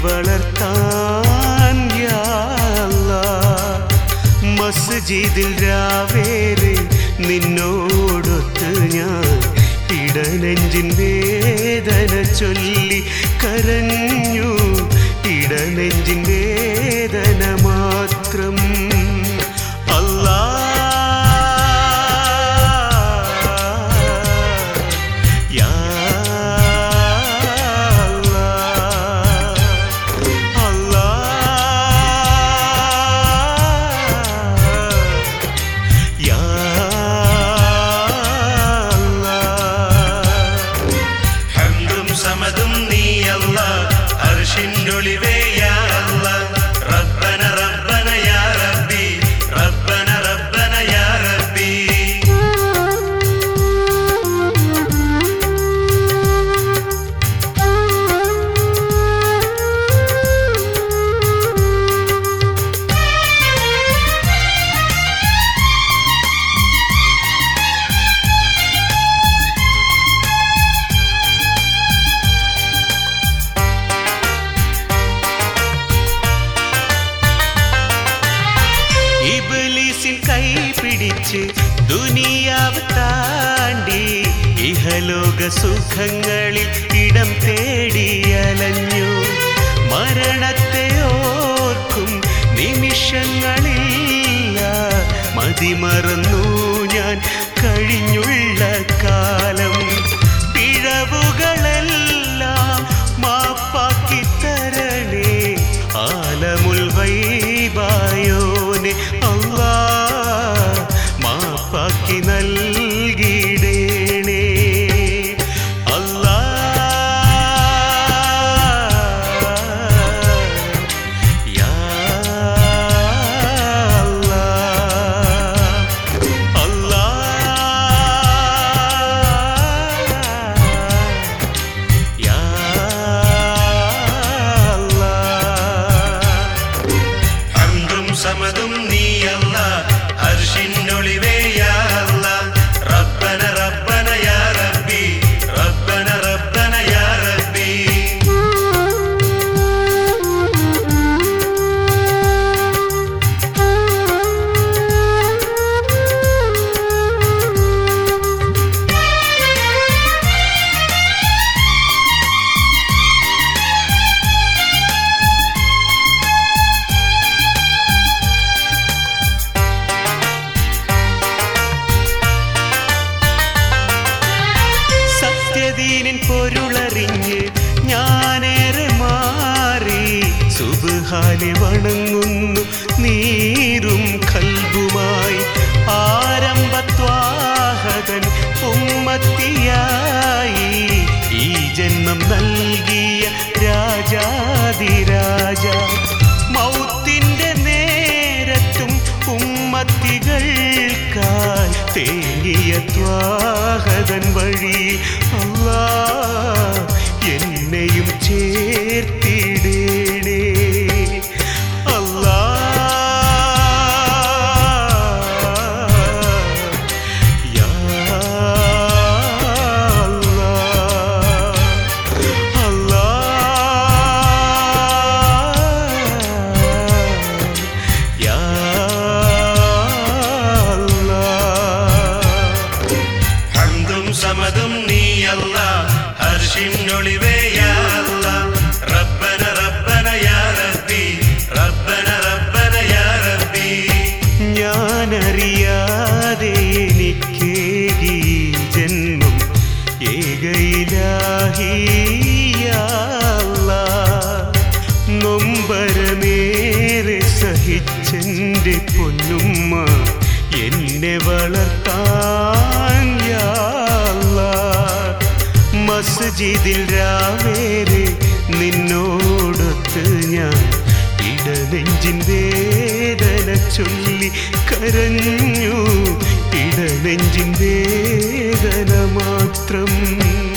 വളർത്താൻ യാ അല്ലാ. മസ്ജിദിൽ രാവേറെ നിന്നോടൊത്ത് ഞാൻ ഇടനെഞ്ചിൻ വേദന ചൊല്ലി കരഞ്ഞു ഇടനെഞ്ചിൻ വേദന മാത്രം അല്ലാ യാ അല്ലാ. അല്ലാ. യാ അല്ലാ. ഹംദും സമതും നീയല്ല അർഷിൻഡൊളിവേ യാ അല്ല റബ്ബന റബ്ബന യാ റബ്ബി റബ്ബന റബ്ബന യാ റബ്ബി ഇബ്ലീസിൻ കൈ പിടിച്ച് ദുനിയാവ് താണ്ടി ഇഹലോക സുഖങ്ങളിൽ ഇടം തേടി അലഞ്ഞു മരണത്തെ ഓർക്കും നിമിഷങ്ങളില്ല മതിമറന്നു ഞാൻ കഴിഞ്ഞുള്ള കാലം പിഴവുകളെല്ലാം മാപ്പാക്കി തരണേ ആലമുൽ വൈബായോനെ അല്ലാ മാപ്പാക്കി നൽകിടേണേ അല്ലാ യാ അല്ലാ അല്ലാ യാ അല്ലാ ഹംദും സമതും നീയല്ല അർഷിൻഡൊളിവേ യാ അല്ല റബ്ബന റബ്ബന യാ റബ്ബി റബ്ബന റബ്ബന യാ റബ്ബി സത്യദീനിൻ പൊരുളറിഞ്ഞ് ഞാനേറെ മാറി സുബുഹാനെ വണങ്ങുന്നു നീരും കൽബുമായി ആരംഭത്വാഹകൻ ഉമ്മത്തിയായി ഈ ജന്മം നൽകിയ രാജാതിരാജ മൗത്തിൻ്റെ നേരത്തും ഉമ്മത്തികൾക്കായി തേങ്ങിയ ത്വാഹകൻ വഴി അല്ലാ എന്നെയും ചേർത്തിടേണേ അല്ലാ യാ അല്ലാ അല്ലാ യാ അല്ലാ ഹംദും സമതും നീയല്ല ഹർഷിൻഡൊളിവേ യാ അല്ല റബ്ബന റബ്ബന യാ റബ്ബി റബ്ബന റബ്ബന യാ റബ്ബി ഞാനറിയാതെ എനിക്കേകി ജന്മം ഏകയിലാഹിയല്ല നൊമ്പരമേറെ സഹിച്ചെൻ്റെ പൊന്നുമ്മ എന്നെ വളർത്താൻ യാ അല്ലാ. മസ്ജിദിൽ രാവേറെ നിന്നോടൊത്ത് ഞാൻ ഇടനെഞ്ചിൻ വേദന ചൊല്ലി കരഞ്ഞു ഇടനെഞ്ചിൻ വേദന മാത്രം